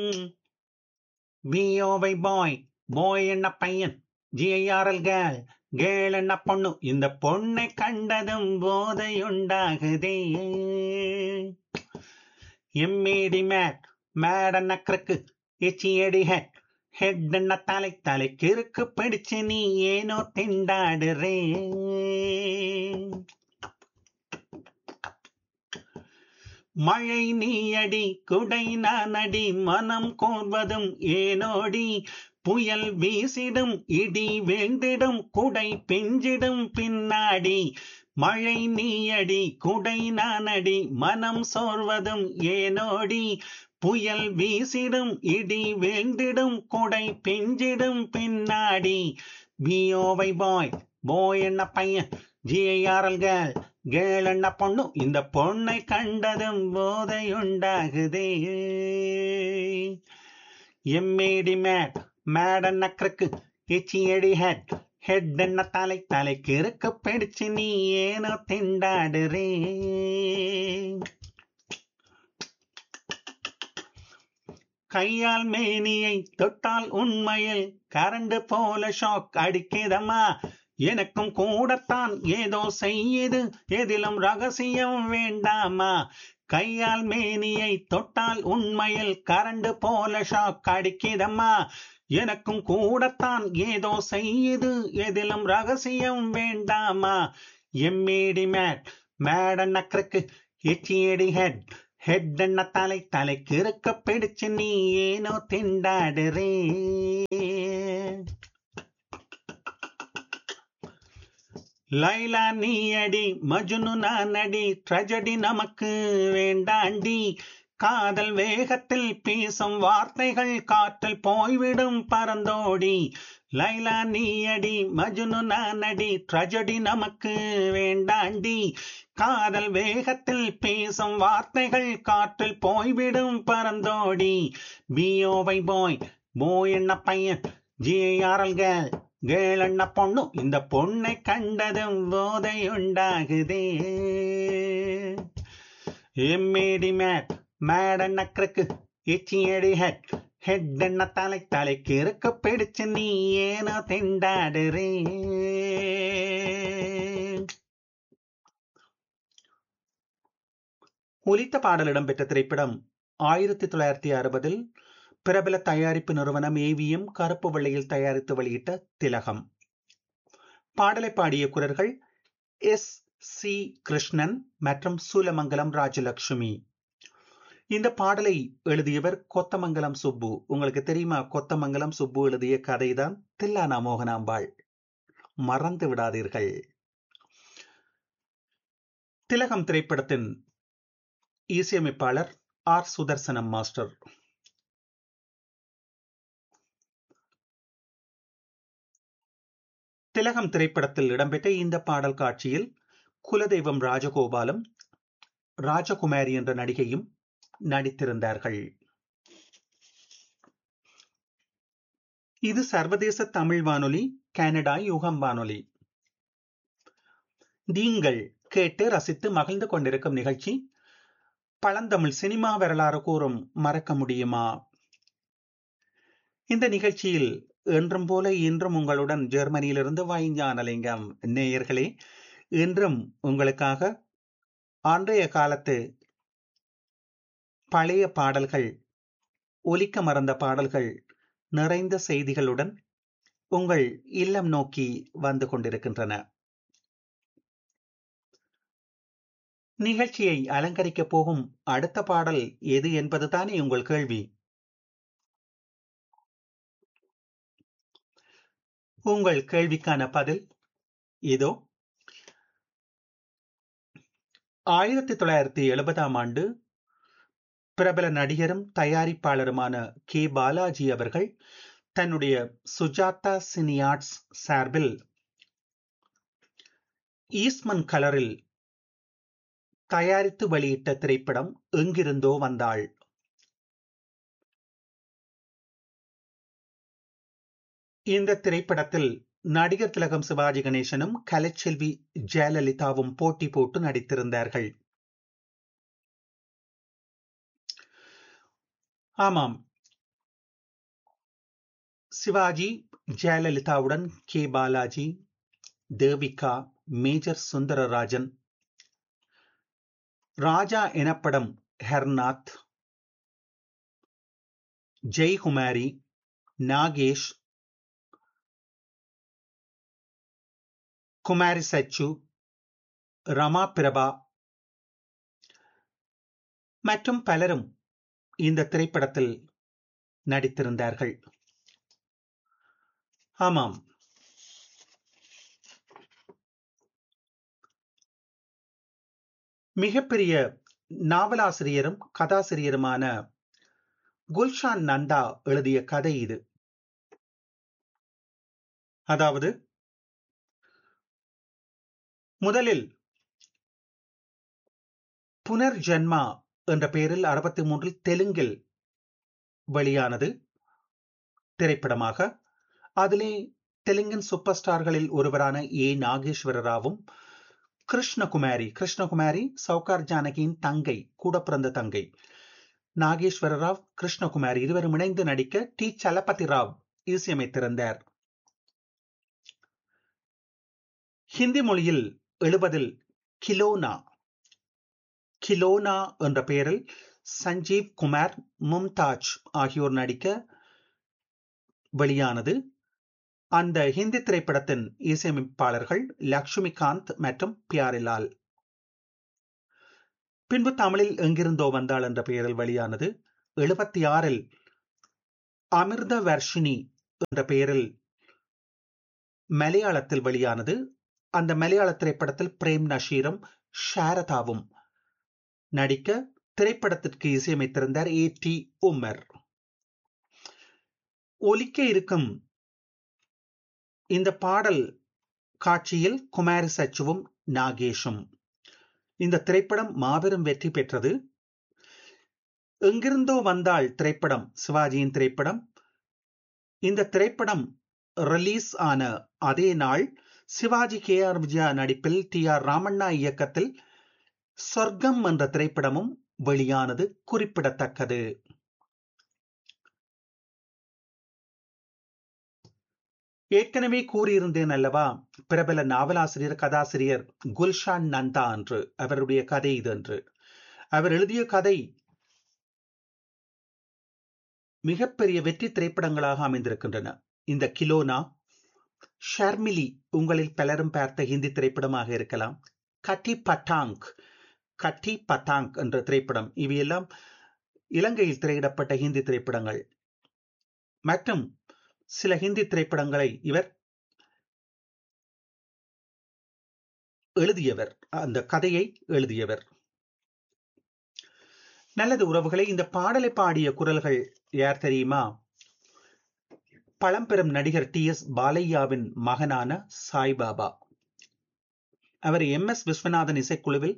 பிஓவை பாய் பாய் என்ன பையன் ஜிஐஆர்எல் கேள் கேள் என்ன பொண்ணு இந்த பொண்ணை கண்டதும் போதையுண்டாகுதே எம்ஏடி மேட் மேட் என்ன கிறுக்கு எச்சியடி ஹெட் ஹெட் என்ன தலை தலை கிறுக்கு பிடிச்சு நீ ஏனோ திண்டாடுறே மழை நீயடி குடை நானடி மனம் கோர்வதும் ஏனோடி புயல் வீசிடும் இடி வீழ்ந்திடும் குடை பிஞ்சிடும் பின்னாடி மழை நீயடி குடை நானடி மனம் சோர்வதும் ஏனோடி புயல் வீசிடும் இடி வீழ்ந்திடும் குடை பிஞ்சிடும் பின்னாடி பிஓவை பாய் போய் என்ன பையன் ஜிஐஆர்எல் கேள் கேள் என்ன பொண்ணு இந்த பொண்ணை கண்டதும் போதையுண்டாகுதே எம்ஏடி மேட் மேட் என்ன கிறுக்கு எச்சியடி ஹெட் ஹெட் என்ன தலை தலை கிறுக்கு பிடிச்சு நீ ஏனோ திண்டாடுறே கையால் மேனியை தொட்டால் உண்மையில் கரண்டு போல ஷாக் அடிக்கிறதம்மா எனக்கும் கூடத்தான் ஏதோ செய்யுது எதிலும் ரகசியம் வேண்டாமா கையால் மேனியை தொட்டால் உண்மையில் கரண்டு போல ஷாக் அடிக்கிறதம்மா எனக்கும் கூடத்தான் ஏதோ செய்யுது எதிலும் ரகசியம் வேண்டாமா எம்மேடி மேட் மேட் நக்கருக்கு எச்சியடி ஹெட் ஹெட் என்ன தலை தலை கிறுக்க பிடிச்சு நீ ஏனோ திண்டாடுறே லைலா நீ அடி மஜுனு நான் அடி ட்ரஜடி நமக்கு வேண்டாண்டி காதல் வேகத்தில் பேசும் வார்த்தைகள் காற்றில் போய்விடும் பறந்தோடி லைலா நீ அடி மஜுனு நான் அடி ட்ரஜடி நமக்கு வேண்டாண்டி காதல் வேகத்தில் பேசும் வார்த்தைகள் காற்றில் போய்விடும் பறந்தோடி பிஓவை பாய் போய் என்ன பையன் ஜிஐஆர்எல் கேள் கேள் என்ன பொண்ணு இந்த பொண்ணை கண்டதும் போதை உண்டாகுதே எம்ஏடி மேட் மேட் என்ன கிறுக்கு எச்சியடி ஹெட் ஹெட் என்ன தலை தலை கிறுக்கு பிடிச்சு நீ ஏனோ திண்டாடுறே ஒலித்த பாடல் இடம்பெற்ற திரைப்படம் ஆயிரத்தி தொள்ளாயிரத்தி அறுபதில் பிரபல தயாரிப்பு நிறுவனம் ஏவிஎம் கருப்பு வெள்ளையில் தயாரித்து வெளியிட்ட திலகம் பாடலை பாடிய குரல்கள் எஸ் சி கிருஷ்ணன் மற்றும் சூலமங்கலம் ராஜலட்சுமி இந்த பாடலை எழுதியவர் கொத்தமங்கலம் சுப்பு உங்களுக்கு தெரியுமா கொத்தமங்கலம் சுப்பு எழுதிய கதைதான் தில்லானா மோகனாம்பாள் மறந்து விடாதீர்கள் திலகம் திரைப்படத்தின் இசையமைப்பாளர் ஆர் சுதர்சனம் மாஸ்டர் திலகம் திரைப்படத்தில் இடம்பெற்ற இந்த பாடல் காட்சியில் குலதெய்வம் ராஜகோபாலும் ராஜகுமாரி என்ற நடிகையும் நடித்திருந்தார்கள் இது சர்வதேச தமிழ் வானொலி கனடா யுகம் வானொலி நீங்கள் கேட்டு ரசித்து மகிழ்ந்து கொண்டிருக்கும் நிகழ்ச்சி பழந்தமிழ் சினிமா வரலாறு கூறும் மறக்க முடியுமா இந்த நிகழ்ச்சியில் என்றும் போல இன்றும் உங்களுடன் ஜெர்மனியிலிருந்து வைஞானலிங்கம் நேயர்களே இன்றும் உங்களுக்காக அன்றைய காலத்து பழைய பாடல்கள் ஒலிக்க மறந்த பாடல்கள் நிறைந்த செய்திகளுடன் உங்கள் இல்லம் நோக்கி வந்து கொண்டிருக்கின்றன நிகழ்ச்சியை அலங்கரிக்க போகும் அடுத்த பாடல் எது என்பதுதானே உங்கள் கேள்வி உங்கள் கேள்விக்கான பதில் இதோ ஆயிரத்தி தொள்ளாயிரத்தி எழுபதாம் ஆண்டு பிரபல நடிகரும் தயாரிப்பாளருமான கே பாலாஜி அவர்கள் தன்னுடைய சுஜாதா சினியார்ட்ஸ் சார்பில் ஈஸ்மன் கலரில் தயாரித்து வெளியிட்ட திரைப்படம் எங்கிருந்தோ வந்தாள் இந்த திரைப்படத்தில் நடிகர் திலகம் சிவாஜி கணேசனும் கலைச்செல்வி ஜெயலலிதாவும் போட்டி போட்டு நடித்திருந்தார்கள் ஆமாம் சிவாஜி ஜெயலலிதாவுடன் கே பாலாஜி தேவிகா மேஜர் சுந்தரராஜன் ராஜா எனப்படும் ஹெர்நாத் ஜெய்குமாரி நாகேஷ் குமாரி சச்சு ரமா பிரபா மற்றும் பலரும் இந்த திரைப்படத்தில் நடித்திருந்தார்கள் ஆமாம் மிகப்பெரிய நாவலாசிரியரும் கதாசிரியருமான குல்ஷான் நந்தா எழுதிய கதை இது அதாவது முதலில் புனர்ஜன்மா என்ற பெயரில் அறுபத்தி மூன்றில் தெலுங்கில் வெளியானது திரைப்படமாக அதிலே தெலுங்கின் சூப்பர் ஸ்டார்களில் ஒருவரான ஏ நாகேஸ்வர ராவும் கிருஷ்ணகுமாரி கிருஷ்ணகுமாரி சவுகார் ஜானகியின் தங்கை கூட பிறந்த தங்கை நாகேஸ்வர ராவ் கிருஷ்ணகுமாரி இருவரும் இணைந்து நடிக்க டி சலபதி ராவ் இசையமைத்திருந்தார் ஹிந்தி மொழியில் எழுபதில் கிலோனா கிலோனா என்ற பெயரில் சஞ்சீவ் குமார் மும்தாஜ் ஆகியோர் நடிக்க வெளியானது அந்த ஹிந்தி திரைப்படத்தின் இசையமைப்பாளர்கள் லக்ஷ்மிகாந்த் மற்றும் பியாரிலால் பின்பு தமிழில் எங்கிருந்தோ வந்தாள் என்ற பெயரில் வெளியானது எழுபத்தி ஆறில் அமிர்த வர்ஷினி என்ற பெயரில் மலையாளத்தில் வெளியானது அந்த மலையாள திரைப்படத்தில் பிரேம் நஷீரும் ஷாரதாவும் நடிக்க திரைப்படத்திற்கு இசையமைத்திருந்தார் ஏ டி உமர் ஒலிக்க இருக்கும் இந்த பாடல் காட்சியில் குமாரி சச்சுவும் நாகேஷும் இந்த திரைப்படம் மாபெரும் வெற்றி பெற்றது எங்கிருந்தோ வந்தாள் திரைப்படம் சிவாஜியின் திரைப்படம் இந்த திரைப்படம் ரிலீஸ் ஆன அதே நாள் சிவாஜி கே ஆர் விஜயா நடிப்பில் டி ஆர் ராமண்ணா இயக்கத்தில் சொர்க்கம் என்ற திரைப்படமும் வெளியானது குறிப்பிடத்தக்கது ஏற்கனவே கூறியிருந்தேன் அல்லவா பிரபல நாவலாசிரியர் கதாசிரியர் குல்ஷான் நந்தா என்று அவருடைய கதை இது என்று அவர் எழுதிய கதை மிகப்பெரிய வெற்றி திரைப்படங்களாக அமைந்திருக்கின்றன இந்த கிலோனா ஷர்மிலி உங்களில் பலரும் பார்த்த ஹிந்தி திரைப்படமாக இருக்கலாம் கட்டி பட்டாங்க் கட்டி பட்டாங்க் என்ற திரைப்படம் இவையெல்லாம் இலங்கையில் திரையிடப்பட்ட ஹிந்தி திரைப்படங்கள் மற்றும் சில ஹிந்தி திரைப்படங்களை இவர் எழுதியவர் அந்த கதையை எழுதியவர் நல்லது உறவுகளை இந்த பாடலை பாடிய குரல்கள் யார் தெரியுமா பழம்பெரும் நடிகர் டி எஸ் பாலையாவின் மகனான சாய்பாபா அவர் எம் எஸ் விஸ்வநாதன் இசைக்குழுவில்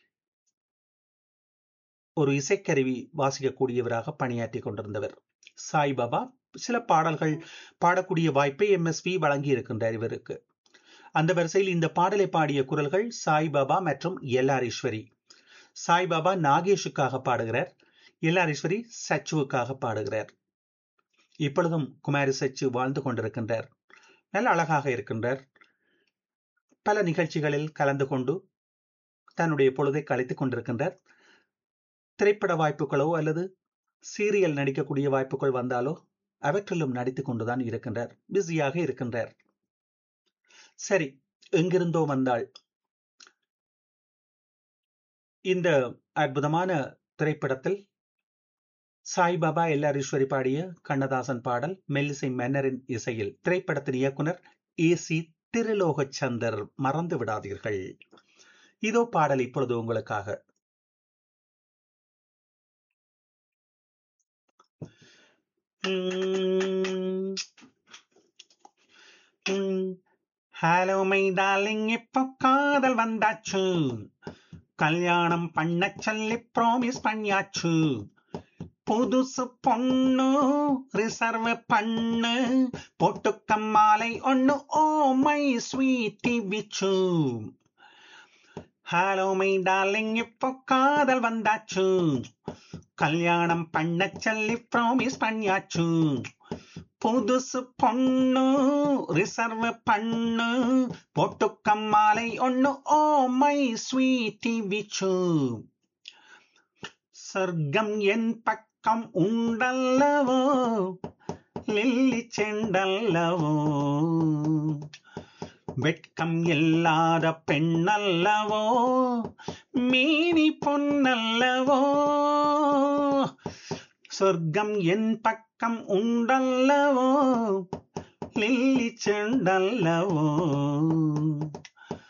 ஒரு இசைக்கருவி வாசிக்கக்கூடியவராக பணியாற்றி கொண்டிருந்தவர் சாய்பாபா சில பாடல்கள் பாடக்கூடிய வாய்ப்பை எம் எஸ் வி வழங்கி இருக்கின்றார் இவருக்கு அந்த வரிசையில் இந்த பாடலை பாடிய குரல்கள் சாய்பாபா மற்றும் எல்லாரீஸ்வரி சாய்பாபா நாகேஷுக்காக பாடுகிறார் எல்லாரீஸ்வரி சச்சுவுக்காக பாடுகிறார் இப்பொழுதும் குமாரி சச்சு வாழ்ந்து கொண்டிருக்கின்றார் நல்ல அழகாக இருக்கின்றார் பல நிகழ்ச்சிகளில் கலந்து கொண்டு தன்னுடைய பொழுதை கழித்துக் கொண்டிருக்கின்றார் திரைப்பட வாய்ப்புகளோ அல்லது சீரியல் நடிக்கக்கூடிய வாய்ப்புகள் வந்தாலோ அவற்றிலும் நடித்துக் கொண்டுதான் இருக்கின்றார் பிஸியாக இருக்கின்றார் சரி எங்கிருந்தோ வந்தாள் இந்த அற்புதமான திரைப்படத்தில் சாய்பாபா எல்லாரீஸ்வரி பாடிய கண்ணதாசன் பாடல் மெல்லிசை மன்னரின் இசையில் திரைப்படத்தின் இயக்குனர் ஏ சி திருலோகச்சந்தர் மறந்து விடாதீர்கள் இதோ பாடல் இப்பொழுது உங்களுக்காக ஹலோ மை டார்லிங் இப்போ காதல் வந்தாச்சு கல்யாணம் பண்ண சொல்லி ப்ராமிஸ் பண்ணியாச்சு புதுசு பொண்ணு ரிசர்வ் பண்ணு பொட்டுக்க மாலை ஒண்ணு ஓ மை ஸ்வீட்டி விச்சு ஹலோ மை டார்லிங் இப்போ காதல் வந்தாச்சு கல்யாணம் பண்ண சொல்லி ப்ராமிஸ் பண்ணியாச்சு புதுசு பொண்ணு ரிசர்வ் பண்ணு பொட்டுக்கம் மாலை ஒண்ணு ஓ மை ஸ்வீட்டி விச்சு சொர்க்கம் என் பக்கம் உண்டல்லவோ லில்லி செண்டல்லவோ வெட்கம் இல்லாத பெண்ணல்லவோ மீனி பொன்னல்லவோ சொர்க்கம் என் பக்கம் உண்டல்லவோ லில்லி செண்டல்லவோ